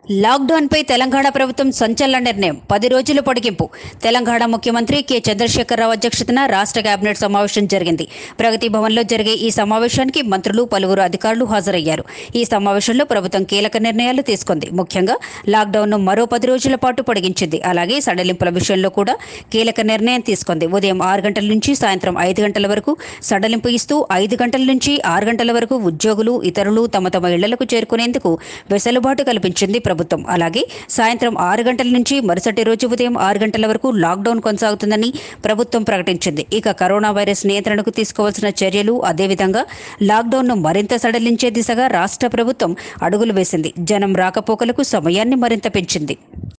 లాక్డౌన్పై తెలంగాణ ప్రభుత్వం సంచలన నిర్ణయం పది రోజుల పొడిగింపు తెలంగాణ ముఖ్యమంత్రి కె చంద్రశేఖరరావు అధ్యక్షతన రాష్ట్ర కేబినెట్ సమావేశం జరిగింది ప్రగతి భవన్లో జరిగే ఈ సమావేశానికి మంత్రులు పలువురు అధికారులు హాజరయ్యారు ఈ సమావేశంలో ప్రభుత్వం కీలక నిర్ణయాలు తీసుకుంది ముఖ్యంగా లాక్డౌన్ను మరో పది రోజుల పాటు పొడిగించింది అలాగే సడలింపుల విషయంలో కూడా కీలక నిర్ణయం తీసుకుంది ఉదయం ఆరు గంటల నుంచి సాయంత్రం ఐదు గంటల వరకు సడలింపు ఇస్తూ ఐదు గంటల నుంచి ఆరు గంటల వరకు ఉద్యోగులు ఇతరులు తమ తమ ఇళ్లకు చేరుకునేందుకు వెసులుబాటు కల్పించింది ప్రభుత్వం అలాగే సాయంత్రం ఆరు గంటల నుంచి మరుసటి రోజు ఉదయం ఆరు గంటల వరకు లాక్డౌన్ కొనసాగుతుందని ప్రభుత్వం ప్రకటించింది ఇక కరోనా వైరస్ నియంత్రణకు తీసుకోవాల్సిన చర్యలు అదేవిధంగా లాక్డౌన్ను మరింత సడలించే దిశగా రాష్ట్ర ప్రభుత్వం అడుగులు వేసింది జనం రాకపోకలకు సమయాన్ని మరింత పెంచింది